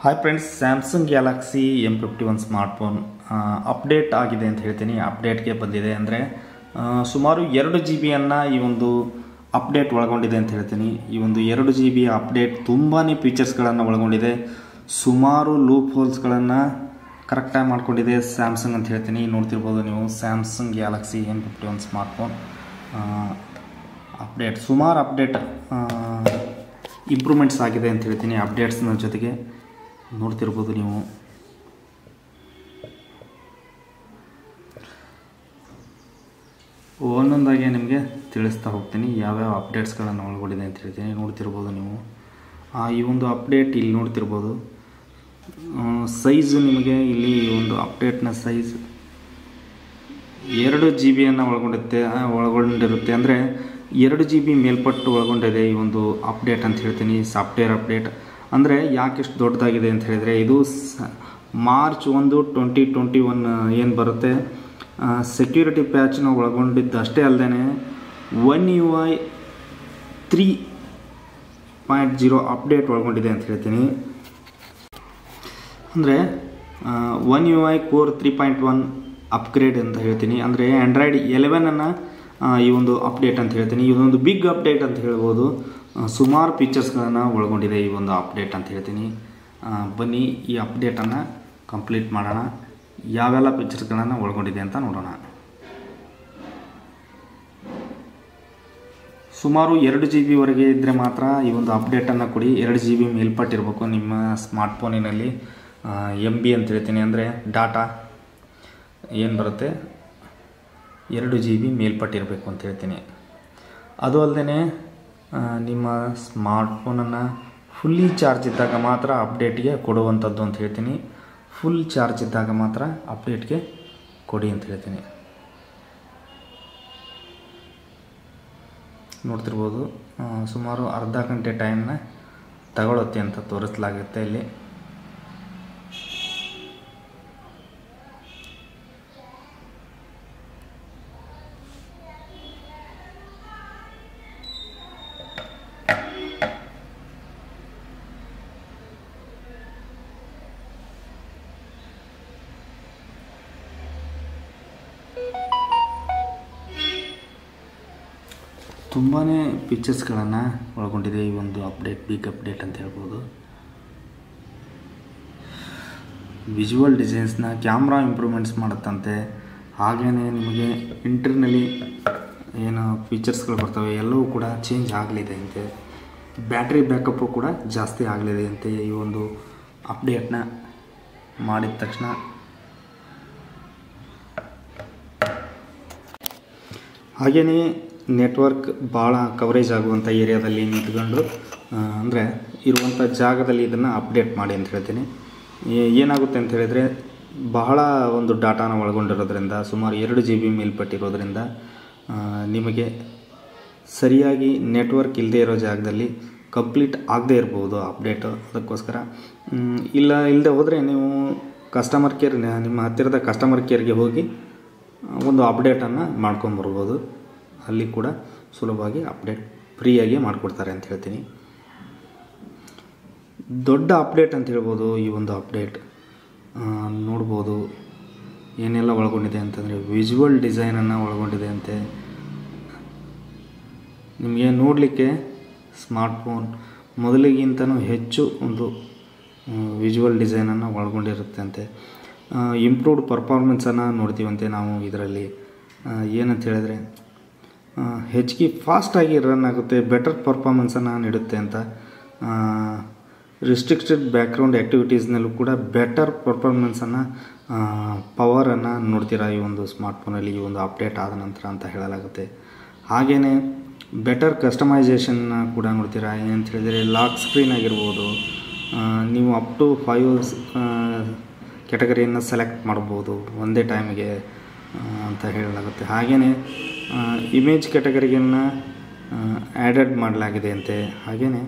Hi friends Samsung Galaxy M fifty one smartphone update ಆಗಿದೆ ಅಂತ ಹೇಳ್ತೀನಿ ಅಪ್ಡೇಟ್ಗೆ ಬಂದಿದೆ ಅಂದರೆ ಸುಮಾರು ಎರಡು ಜಿ ಬಿಯನ್ನು ಈ ಒಂದು ಅಪ್ಡೇಟ್ ಒಳಗೊಂಡಿದೆ ಅಂತ ಹೇಳ್ತೀನಿ ಈ ಒಂದು ಎರಡು ಜಿ ಬಿ ಅಪ್ಡೇಟ್ ತುಂಬಾ ಫೀಚರ್ಸ್ಗಳನ್ನು ಒಳಗೊಂಡಿದೆ ಸುಮಾರು ಲೂಪ್ ಹೋಲ್ಸ್ಗಳನ್ನು ಕರೆಕ್ಟಾಗಿ ಮಾಡ್ಕೊಂಡಿದೆ ಸ್ಯಾಮ್ಸಂಗ್ ಅಂತ ಹೇಳ್ತೀನಿ ನೋಡ್ತಿರ್ಬೋದು ನೀವು Samsung Galaxy M fifty one smartphone update ಸುಮಾರು ಅಪ್ಡೇಟ್ ಇಂಪ್ರೂವ್ಮೆಂಟ್ಸ್ ಆಗಿದೆ ಅಂತ ಹೇಳ್ತೀನಿ ಅಪ್ಡೇಟ್ಸ್ನ ಜೊತೆಗೆ ನೋಡ್ತಿರ್ಬೋದು ನೀವು ಒಂದೊಂದಾಗಿ ನಿಮಗೆ ತಿಳಿಸ್ತಾ ಹೋಗ್ತೀನಿ ಯಾವ್ಯಾವ ಅಪ್ಡೇಟ್ಸ್ಗಳನ್ನು ಒಳಗೊಂಡಿದೆ ಅಂತ ಹೇಳ್ತೀನಿ ನೋಡ್ತಿರ್ಬೋದು ನೀವು ಆ, ಈ ಒಂದು ಅಪ್ಡೇಟ್ ಇಲ್ಲಿ ನೋಡ್ತಿರ್ಬೋದು ಸೈಜು ನಿಮಗೆ ಇಲ್ಲಿ ಈ ಒಂದು ಅಪ್ಡೇಟ್ನ ಸೈಜ್ ಎರಡು ಜಿ ಬಿಯನ್ನು ಒಳಗೊಂಡುತ್ತೆ ಆ, ಒಳಗೊಂಡಿರುತ್ತೆ ಅಂದರೆ ಎರಡು ಜಿ ಬಿ ಮೇಲ್ಪಟ್ಟು ಒಳಗೊಂಡಿದೆ ಈ ಒಂದು ಅಪ್ಡೇಟ್ ಅಂತ ಹೇಳ್ತೀನಿ ಸಾಫ್ಟ್ವೇರ್ ಅಪ್ಡೇಟ್ ಅಂದರೆ ಯಾಕೆ ಇಷ್ಟು ದೊಡ್ಡದಾಗಿದೆ ಅಂತ ಹೇಳಿದರೆ ಇದು ಸ ಮಾರ್ಚ್ ಒಂದು ಟ್ವೆಂಟಿ ಟ್ವೆಂಟಿ ಒನ್ ಏನು ಬರುತ್ತೆ ಸೆಕ್ಯೂರಿಟಿ ಪ್ಯಾಚ್ನ ಒಳಗೊಂಡಿದ್ದು ಅಷ್ಟೇ ಅಲ್ಲದೆ one you I three point zero update ಒಳಗೊಂಡಿದೆ ಅಂತ ಹೇಳ್ತೀನಿ ಅಂದರೆ one you I core three point one upgrade ಅಂತ ಹೇಳ್ತೀನಿ ಅಂದರೆ ಆ್ಯಂಡ್ರಾಯ್ಡ್ ಎಲೆವೆನನ್ನು ಈ ಒಂದು ಅಪ್ಡೇಟ್ ಅಂತ ಹೇಳ್ತೀನಿ ಇದೊಂದು ಬಿಗ್ ಅಪ್ಡೇಟ್ ಅಂತ ಹೇಳ್ಬೋದು ಆ, ಸುಮಾರು ಫೀಚರ್ಸ್ಗಳನ್ನು ಒಳಗೊಂಡಿದೆ ಈ ಒಂದು ಅಪ್ಡೇಟ್ ಅಂತ ಹೇಳ್ತೀನಿ ಆ, ಬನ್ನಿ ಈ ಅಪ್ಡೇಟನ್ನು ಕಂಪ್ಲೀಟ್ ಮಾಡೋಣ ಯಾವೆಲ್ಲ ಫೀಚರ್ಸ್ಗಳನ್ನು ಒಳಗೊಂಡಿದೆ ಅಂತ ನೋಡೋಣ ಸುಮಾರು ಎರಡು ಜಿ ಬಿವರೆಗೆ ಇದ್ದರೆ ಮಾತ್ರ ಈ ಒಂದು ಅಪ್ಡೇಟನ್ನು ಕೊಡಿ ಎರಡು ಜಿ ಬಿ ಮೇಲ್ಪಟ್ಟಿರಬೇಕು ನಿಮ್ಮ ಸ್ಮಾರ್ಟ್ಫೋನಿನಲ್ಲಿ ಎಮ್ ಬಿ ಅಂತ ಹೇಳ್ತೀನಿ ಅಂದರೆ ಡಾಟಾ ಏನು ಬರುತ್ತೆ ಎರಡು ಜಿ ಬಿ ಮೇಲ್ಪಟ್ಟಿರಬೇಕು ಅಂತ ಹೇಳ್ತೀನಿ ಅದು ಅಲ್ಲದೆ ನಿಮ್ಮ ಸ್ಮಾರ್ಟ್ಫೋನನ್ನು ಫುಲ್ಲಿ ಚಾರ್ಜ್ ಇದ್ದಾಗ ಮಾತ್ರ ಅಪ್ಡೇಟ್ಗೆ ಕೊಡುವಂಥದ್ದು ಅಂತ ಹೇಳ್ತೀನಿ ಫುಲ್ ಚಾರ್ಜ್ ಇದ್ದಾಗ ಮಾತ್ರ ಅಪ್ಡೇಟ್ಗೆ ಕೊಡಿ ಅಂತ ಹೇಳ್ತೀನಿ ನೋಡ್ತಿರ್ಬೋದು ಆ, ಸುಮಾರು ಅರ್ಧ ಗಂಟೆ ಟೈಮ್ನ ತಗೊಳುತ್ತೆ ಅಂತ ತೋರಿಸಲಾಗುತ್ತೆ ಇಲ್ಲಿ ತುಂಬಾ ಫೀಚರ್ಸ್ಗಳನ್ನು ಒಳಗೊಂಡಿದೆ ಈ ಒಂದು ಅಪ್ಡೇಟ್ ಬಿಗ್ ಅಪ್ಡೇಟ್ ಅಂತ ಹೇಳ್ಬೋದು ವಿಜುವಲ್ ಡಿಸೈನ್ಸ್ನ ಕ್ಯಾಮ್ರಾ ಇಂಪ್ರೂವ್ಮೆಂಟ್ಸ್ ಮಾಡುತ್ತಂತೆ ಹಾಗೆಯೇ ನಿಮಗೆ ಇಂಟರ್ನಲ್ಲಿ ಏನು ಫೀಚರ್ಸ್ಗಳು ಬರ್ತವೆ ಎಲ್ಲವೂ ಕೂಡ ಚೇಂಜ್ ಆಗಲಿದೆ ಅಂತೆ ಬ್ಯಾಟ್ರಿ ಬ್ಯಾಕಪ್ಪು ಕೂಡ ಜಾಸ್ತಿ ಆಗಲಿದೆ ಅಂತೆ ಈ ಒಂದು ಅಪ್ಡೇಟ್ನ ಮಾಡಿದ ತಕ್ಷಣ ಹಾಗೆಯೇ ನೆಟ್ವರ್ಕ್ ಭಾಳ ಕವರೇಜ್ ಆಗುವಂಥ ಏರಿಯಾದಲ್ಲಿ ನಿಂತ್ಕೊಂಡು ಅಂದರೆ ಇರುವಂಥ ಜಾಗದಲ್ಲಿ ಇದನ್ನು ಅಪ್ಡೇಟ್ ಮಾಡಿ ಅಂತ ಹೇಳ್ತೀನಿ ಏ- ಏನಾಗುತ್ತೆ ಅಂತ ಹೇಳಿದರೆ ಬಹಳ ಒಂದು ಡಾಟಾನ ಒಳಗೊಂಡಿರೋದ್ರಿಂದ ಸುಮಾರು ಎರಡು ಜಿ ಬಿ ಮೇಲ್ಪಟ್ಟಿರೋದ್ರಿಂದ ಆ, ನಿಮಗೆ ಸರಿಯಾಗಿ ನೆಟ್ವರ್ಕ್ ಇಲ್ಲದೆ ಇರೋ ಜಾಗದಲ್ಲಿ ಕಂಪ್ಲೀಟ್ ಆಗದೇ ಇರ್ಬೋದು ಅಪ್ಡೇಟು ಅದಕ್ಕೋಸ್ಕರ ಮ್, ಇಲ್ಲ ಇಲ್ಲದೆ ಹೋದರೆ ನೀವು ಕಸ್ಟಮರ್ ಕೇರ್ ನಿಮ್ಮ ಹತ್ತಿರದ ಕಸ್ಟಮರ್ ಕೇರ್ಗೆ ಹೋಗಿ ಒಂದು ಅಪ್ಡೇಟನ್ನು ಮಾಡ್ಕೊಂಬರ್ಬೋದು ಅಲ್ಲಿ ಕೂಡ ಸುಲಭವಾಗಿ ಅಪ್ಡೇಟ್ ಫ್ರೀಯಾಗಿ ಮಾಡಿಕೊಡ್ತಾರೆ ಅಂತ ಹೇಳ್ತೀನಿ ದೊಡ್ಡ ಅಪ್ಡೇಟ್ ಅಂತ ಹೇಳ್ಬೋದು ಈ ಒಂದು ಅಪ್ಡೇಟ್ ಆ, ನೋಡ್ಬೋದು ಏನೆಲ್ಲ ಒಳಗೊಂಡಿದೆ ಅಂತಂದರೆ ವಿಜುವಲ್ ಡಿಸೈನನ್ನು ಒಳಗೊಂಡಿದೆ ಅಂತೆ ನಿಮಗೆ ನೋಡಲಿಕ್ಕೆ ಸ್ಮಾರ್ಟ್ಫೋನ್ ಮೊದಲಿಗಿಂತನೂ ಹೆಚ್ಚು ಒಂದು ವಿಜುವಲ್ ಡಿಸೈನನ್ನು ಒಳಗೊಂಡಿರುತ್ತೆ ಅಂತೆ ಇಂಪ್ರೂವ್ಡ್ ಪರ್ಫಾರ್ಮೆನ್ಸನ್ನು ನೋಡ್ತೀವಂತೆ ನಾವು ಇದರಲ್ಲಿ ಆ, ಏನಂತ ಹೇಳಿದ್ರೆ ಆ, ಹೆಚ್ಚಿಗೆ ಫಾಸ್ಟಾಗಿ ರನ್ ಆಗುತ್ತೆ ಬೆಟರ್ ಪರ್ಫಾರ್ಮೆನ್ಸನ್ನು ನೀಡುತ್ತೆ ಅಂತ ರಿಸ್ಟ್ರಿಕ್ಟೆಡ್ ಬ್ಯಾಕ್ಗ್ರೌಂಡ್ ಆ್ಯಕ್ಟಿವಿಟೀಸ್ನಲ್ಲೂ ಕೂಡ ಬೆಟರ್ ಪರ್ಫಾರ್ಮೆನ್ಸನ್ನು ಪವರನ್ನು ನೋಡ್ತೀರಾ ಈ ಒಂದು ಸ್ಮಾರ್ಟ್ಫೋನಲ್ಲಿ ಈ ಒಂದು ಅಪ್ಡೇಟ್ ಆದ ನಂತರ ಅಂತ ಹೇಳಲಾಗುತ್ತೆ ಹಾಗೆಯೇ ಬೆಟರ್ ಕಸ್ಟಮೈಸೇಷನ್ನ ಕೂಡ ನೋಡ್ತೀರಾ ಏನಂತ ಹೇಳಿದರೆ ಲಾಕ್ ಸ್ಕ್ರೀನ್ ಆಗಿರ್ಬೋದು ಆ, ನೀವು ಅಪ್ ಟು ಫೈವ್ ಕೆಟಗರಿಯನ್ನು ಸೆಲೆಕ್ಟ್ ಮಾಡ್ಬೋದು ಒಂದೇ ಟೈಮಿಗೆ ಅಂತ ಹೇಳಲಾಗುತ್ತೆ ಹಾಗೆಯೇ ಇಮೇಜ್ ಕೆಟಗರಿಯನ್ನು ಆ್ಯಡೆಡ್ ಮಾಡಲಾಗಿದೆ ಅಂತೆ ಹಾಗೆಯೇ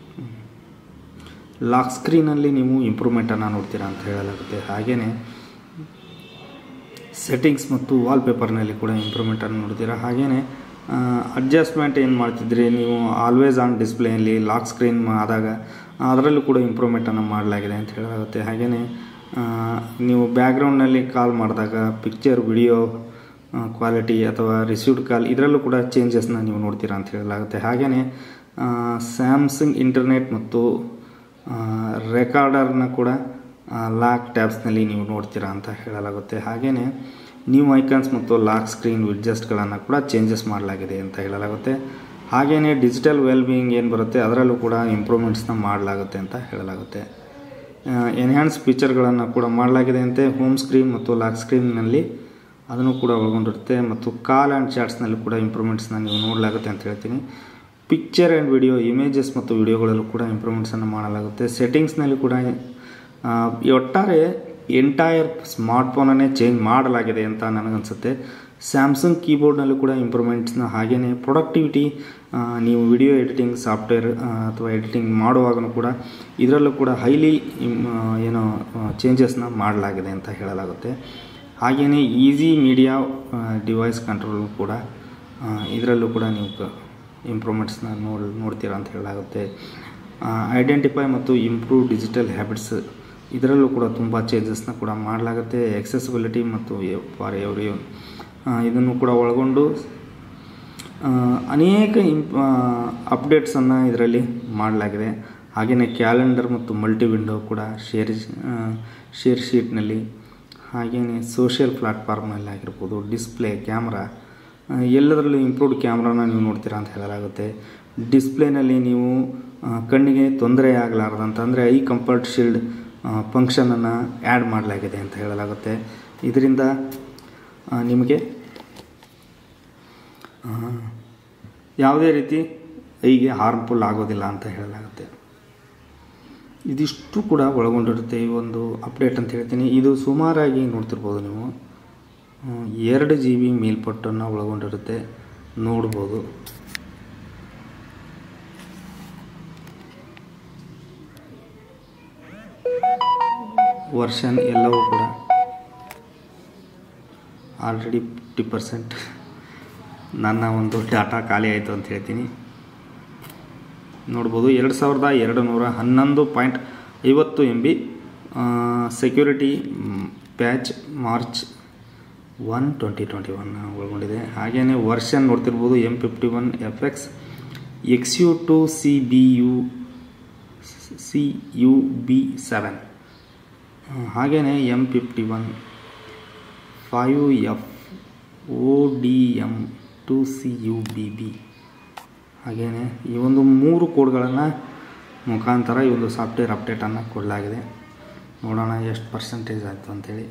ಲಾಕ್ ಸ್ಕ್ರೀನಲ್ಲಿ ನೀವು ಇಂಪ್ರೂವ್ಮೆಂಟನ್ನು ನೋಡ್ತೀರಾ ಅಂತ ಹೇಳಲಾಗುತ್ತೆ ಹಾಗೆಯೇ ಸೆಟ್ಟಿಂಗ್ಸ್ ಮತ್ತು ವಾಲ್ಪೇಪರ್ನಲ್ಲಿ ಕೂಡ ಇಂಪ್ರೂವ್ಮೆಂಟನ್ನು ನೋಡ್ತೀರಾ ಹಾಗೆಯೇ ಅಡ್ಜಸ್ಟ್ಮೆಂಟ್ ಏನು ಮಾಡ್ತಿದ್ರಿ ನೀವು ಆಲ್ವೇಸ್ ಆನ್ ಡಿಸ್ಪ್ಲೇಯಲ್ಲಿ ಲಾಕ್ ಸ್ಕ್ರೀನ್ ಆದಾಗ ಅದರಲ್ಲೂ ಕೂಡ ಇಂಪ್ರೂವ್ಮೆಂಟನ್ನು ಮಾಡಲಾಗಿದೆ ಅಂತ ಹೇಳಲಾಗುತ್ತೆ ಹಾಗೆಯೇ ನೀವು ಬ್ಯಾಕ್ಗ್ರೌಂಡ್ನಲ್ಲಿ ಕಾಲ್ ಮಾಡಿದಾಗ ಪಿಕ್ಚರ್ ವಿಡಿಯೋ ಕ್ವಾಲಿಟಿ ಅಥವಾ ರಿಸೀವ್ಡ್ ಕಾಲ್ ಇದರಲ್ಲೂ ಕೂಡ ಚೇಂಜಸ್ನ ನೀವು ನೋಡ್ತೀರಾ ಅಂತ ಹೇಳಲಾಗುತ್ತೆ ಹಾಗೆಯೇ ಸ್ಯಾಮ್ಸಂಗ್ ಇಂಟರ್ನೆಟ್ ಮತ್ತು ರೆಕಾರ್ಡರ್ನ ಕೂಡ ಲಾಕ್ ಟ್ಯಾಬ್ಸ್ನಲ್ಲಿ ನೀವು ನೋಡ್ತೀರಾ ಅಂತ ಹೇಳಲಾಗುತ್ತೆ ಹಾಗೆಯೇ ನ್ಯೂ ಐಕಾನ್ಸ್ ಮತ್ತು ಲಾಕ್ ಸ್ಕ್ರೀನ್ ವಿಡ್ಜಸ್ಟ್ಗಳನ್ನು ಕೂಡ ಚೇಂಜಸ್ ಮಾಡಲಾಗಿದೆ ಅಂತ ಹೇಳಲಾಗುತ್ತೆ ಹಾಗೆಯೇ ಡಿಜಿಟಲ್ ವೆಲ್ ಬೀಯಿಂಗ್ ಏನು ಬರುತ್ತೆ ಅದರಲ್ಲೂ ಕೂಡ ಇಂಪ್ರೂವ್ಮೆಂಟ್ಸ್ನ ಮಾಡಲಾಗುತ್ತೆ ಅಂತ ಹೇಳಲಾಗುತ್ತೆ ಎನ್ಹ್ಯಾನ್ಸ್ ಫೀಚರ್ಗಳನ್ನು ಕೂಡ ಮಾಡಲಾಗಿದೆ ಅಂತೆ ಹೋಮ್ ಸ್ಕ್ರೀನ್ ಮತ್ತು ಲಾಕ್ ಸ್ಕ್ರೀನ್ನಲ್ಲಿ ಅದನ್ನು ಕೂಡ ಒಳಗೊಂಡಿರುತ್ತೆ ಮತ್ತು ಕಾಲ್ ಆ್ಯಂಡ್ ಚಾಟ್ಸ್ನಲ್ಲಿ ಕೂಡ ಇಂಪ್ರೂವ್ಮೆಂಟ್ಸ್ನ ನೀವು ನೋಡಲಾಗುತ್ತೆ ಅಂತ ಹೇಳ್ತೀನಿ ಪಿಕ್ಚರ್ ಆ್ಯಂಡ್ ವಿಡಿಯೋ ಇಮೇಜಸ್ ಮತ್ತು ವಿಡಿಯೋಗಳಲ್ಲೂ ಕೂಡ ಇಂಪ್ರೂವ್ಮೆಂಟ್ಸನ್ನು ಮಾಡಲಾಗುತ್ತೆ ಸೆಟ್ಟಿಂಗ್ಸ್ನಲ್ಲಿ ಕೂಡ ಈ ಒಟ್ಟಾರೆ ಎಂಟೈರ್ ಸ್ಮಾರ್ಟ್ಫೋನನ್ನೇ ಚೇಂಜ್ ಮಾಡಲಾಗಿದೆ ಅಂತ ನನಗನ್ಸುತ್ತೆ ಸ್ಯಾಮ್ಸಂಗ್ ಕೀಬೋರ್ಡ್ನಲ್ಲೂ ಕೂಡ ಇಂಪ್ರೂವ್ಮೆಂಟ್ಸ್ನ ಹಾಗೆಯೇ ಪ್ರೊಡಕ್ಟಿವಿಟಿ ನೀವು ವಿಡಿಯೋ ಎಡಿಟಿಂಗ್ ಸಾಫ್ಟ್ವೇರ್ ಅಥವಾ ಎಡಿಟಿಂಗ್ ಮಾಡುವಾಗಲೂ ಕೂಡ ಇದರಲ್ಲೂ ಕೂಡ ಹೈಲಿ ಏನೋ ಚೇಂಜಸ್ನ ಮಾಡಲಾಗಿದೆ ಅಂತ ಹೇಳಲಾಗುತ್ತೆ ಹಾಗೆಯೇ ಈಸಿ ಮೀಡಿಯಾ ಡಿವೈಸ್ ಕಂಟ್ರೋಲ್ ಕೂಡ ಇದರಲ್ಲೂ ಕೂಡ ನೀವು ಇಂಪ್ರೂವ್ಮೆಂಟ್ಸ್ನ ನೋಡಿ ನೋಡ್ತೀರಾ ಅಂತ ಹೇಳಲಾಗುತ್ತೆ ಐಡೆಂಟಿಫೈ ಮತ್ತು ಇಂಪ್ರೂವ್ ಡಿಜಿಟಲ್ ಹ್ಯಾಬಿಟ್ಸ್ ಇದರಲ್ಲೂ ಕೂಡ ತುಂಬ ಚೇಂಜಸ್ನ ಕೂಡ ಮಾಡಲಾಗುತ್ತೆ ಎಕ್ಸೆಸಿಬಿಲಿಟಿ ಮತ್ತು ಫಾರ್ ಎವ್ರಿ ಇದನ್ನು ಕೂಡ ಒಳಗೊಂಡು ಅನೇಕ ಇಂಪ್ ಅಪ್ಡೇಟ್ಸನ್ನು ಇದರಲ್ಲಿ ಮಾಡಲಾಗಿದೆ ಹಾಗೆಯೇ ಕ್ಯಾಲೆಂಡರ್ ಮತ್ತು ಮಲ್ಟಿ ವಿಂಡೋ ಕೂಡ ಶೇರ್ ಶೇರ್ ಶೀಟ್ನಲ್ಲಿ ಹಾಗೆಯೇ ಸೋಷಿಯಲ್ ಪ್ಲ್ಯಾಟ್ಫಾರ್ಮ್ನಲ್ಲಿ ಆಗಿರ್ಬೋದು ಡಿಸ್ಪ್ಲೇ ಕ್ಯಾಮ್ರಾ ಎಲ್ಲದರಲ್ಲೂ ಇಂಪ್ರೂವ್ಡ್ ಕ್ಯಾಮ್ರಾನ ನೀವು ನೋಡ್ತೀರಾ ಅಂತ ಹೇಳಲಾಗುತ್ತೆ ಡಿಸ್ಪ್ಲೇನಲ್ಲಿ ನೀವು ಕಣ್ಣಿಗೆ ತೊಂದರೆ ಆಗಲಾರ್ದಂತಂದರೆ ಐ ಕಂಫರ್ಟ್ ಶೀಲ್ಡ್ ಫಂಕ್ಷನನ್ನು ಆ್ಯಡ್ ಮಾಡಲಾಗಿದೆ ಅಂತ ಹೇಳಲಾಗುತ್ತೆ ಇದರಿಂದ ನಿಮಗೆ ಯಾವುದೇ ರೀತಿ ಐಗೆ ಹಾರ್ಮ್ಫುಲ್ ಆಗೋದಿಲ್ಲ ಅಂತ ಹೇಳಲಾಗುತ್ತೆ ಇದಿಷ್ಟು ಕೂಡ ಒಳಗೊಂಡಿರುತ್ತೆ ಈ ಒಂದು ಅಪ್ಡೇಟ್ ಅಂತ ಹೇಳ್ತೀನಿ ಇದು ಸುಮಾರಾಗಿ ನೋಡ್ತಿರ್ಬೋದು ನೀವು ಎರಡು ಜಿ ಬಿ ಮೇಲ್ಪಟ್ಟನ್ನು ಒಳಗೊಂಡಿರುತ್ತೆ ನೋಡ್ಬೋದು ವರ್ಷನ್ ಎಲ್ಲವೂ ಕೂಡ ಆಲ್ರೆಡಿ ಫಿಫ್ಟಿ ಪರ್ಸೆಂಟ್ ನನ್ನ ಒಂದು ಡಾಟಾ ಖಾಲಿ ಆಯಿತು ಅಂತ ಹೇಳ್ತೀನಿ ನೋಡ್ಬೋದು ಎರಡು ಸಾವಿರದ ಎರಡು ನೂರ ಹನ್ನೊಂದು ಪಾಯಿಂಟ್ ಐವತ್ತು M B security patch March one twenty twenty one ಒಳಗೊಂಡಿದೆ ಹಾಗೆಯೇ ವರ್ಷನ್ ನೋಡ್ತಿರ್ಬೋದು M fifty one F X X U two C B U C U B seven ಹಾಗೆಯೇ M fifty one five F O D M two C U B B ಹಾಗೆಯೇ ಈ ಒಂದು ಮೂರು ಕೋಡ್ಗಳನ್ನು ಮುಖಾಂತರ ಈ ಒಂದು ಸಾಫ್ಟ್ವೇರ್ ಅಪ್ಡೇಟನ್ನು ಕೊಡಲಾಗಿದೆ ನೋಡೋಣ ಎಷ್ಟು ಪರ್ಸೆಂಟೇಜ್ ಆಯಿತು ಅಂಥೇಳಿ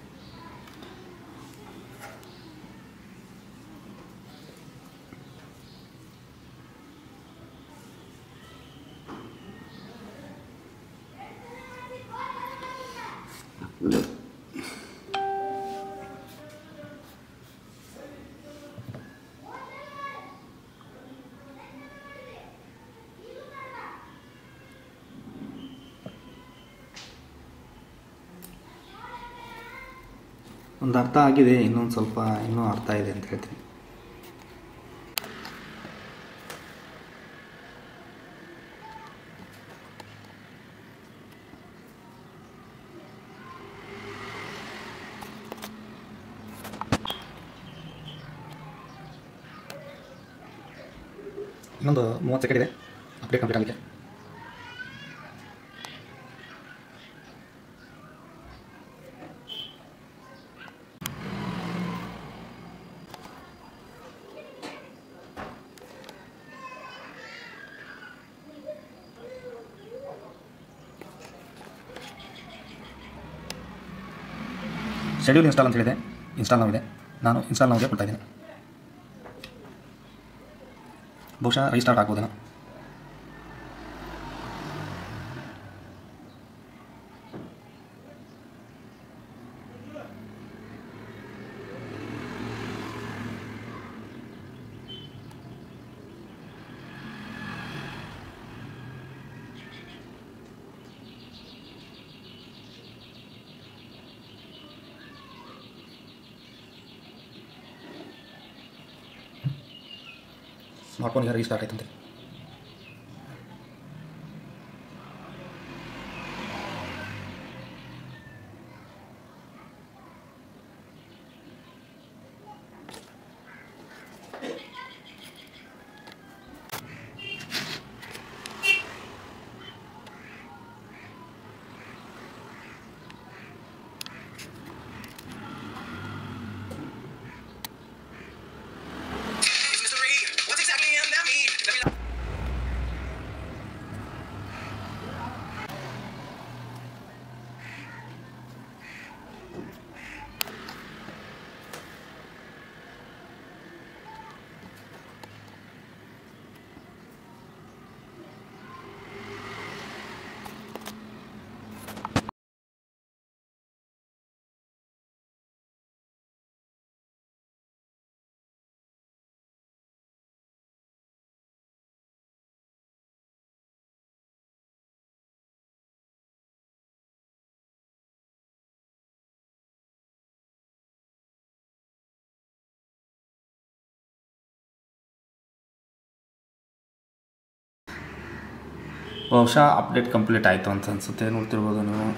ಒಂದು ಅರ್ಥ ಆಗಿದೆ ಇನ್ನೊಂದು ಸ್ವಲ್ಪ ಇನ್ನೂ ಅರ್ಥ ಇದೆ ಅಂತ ಹೇಳ್ತೀನಿ ಇನ್ನೊಂದು ಮೂವತ್ತು ಸೆಕೆಂಡ್ ಇದೆ ಅಪ್ಡೇಟ್ ಕಂಪ್ಲೀಟ್ ಆಗಲಿಕ್ಕೆ ಶೆಡ್ಯೂಲ್ ಇನ್ಸ್ಟಾಲ್ ಅಂತ ಹೇಳಿದೆ ಇನ್ಸ್ಟಾಲ್ ನಾವು ಇದೆ ನಾನು ಇನ್ಸ್ಟಾಲ್ ನಾವ್ಗೆ ಕೊಡ್ತಾ ಇದ್ದೀನಿ ಬಹುಶಃ ರೀಸ್ಟಾರ್ಟ್ ಆಗ್ಬೋದೇನೋ ಸ್ಮಾರ್ಟ್ ಫೋನ್ ಯಾರು ರೀಸ್ಟಾರ್ಟ್ ಆಯ್ತಂತೆ It's mystery. What exactly am that me? Let me ಬಹುಶಃ ಅಪ್ಡೇಟ್ ಕಂಪ್ಲೀಟ್ ಆಯಿತು ಅಂತ ಅನಿಸುತ್ತೆ ನೋಡ್ತಿರ್ಬೋದು ನೀವು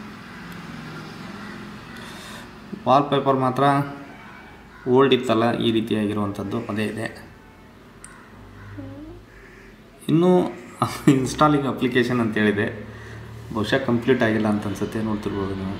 ವಾಲ್ಪೇಪರ್ ಮಾತ್ರ ಓಲ್ಡ್ ಇತ್ತಲ್ಲ ಈ ರೀತಿಯಾಗಿರುವಂಥದ್ದು ಅದೇ ಇದೆ ಇನ್ನೂ ಇನ್ಸ್ಟಾಲಿಂಗ್ ಅಪ್ಲಿಕೇಶನ್ ಅಂತೇಳಿದೆ ಬಹುಶಃ ಕಂಪ್ಲೀಟ್ ಆಗಿಲ್ಲ ಅಂತ ಅನಿಸುತ್ತೆ ನೋಡ್ತಿರ್ಬೋದು ನೀವು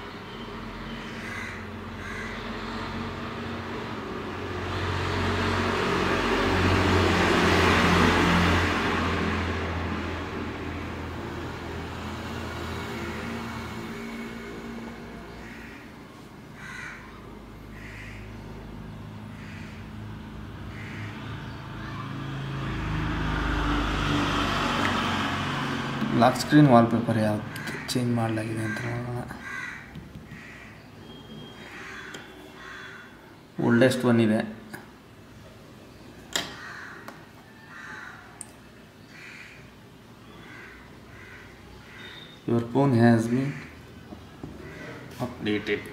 ಲಾಕ್ ಸ್ಕ್ರೀನ್ ವಾಲ್ಪೇಪರ್ ಯಾವ್ದು ಚೇಂಜ್ ಮಾಡಲಾಗಿದೆ ಅಂತ ನೋಡೋಣ ಓಲ್ಡೆಸ್ಟ್ ಒನ್ ಇದೆ your phone has been updated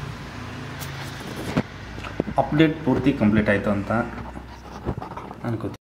update ಪೂರ್ತಿ ಕಂಪ್ಲೀಟ್ ಆಯಿತು ಅಂತ ಅನ್ಕೋತೀನಿ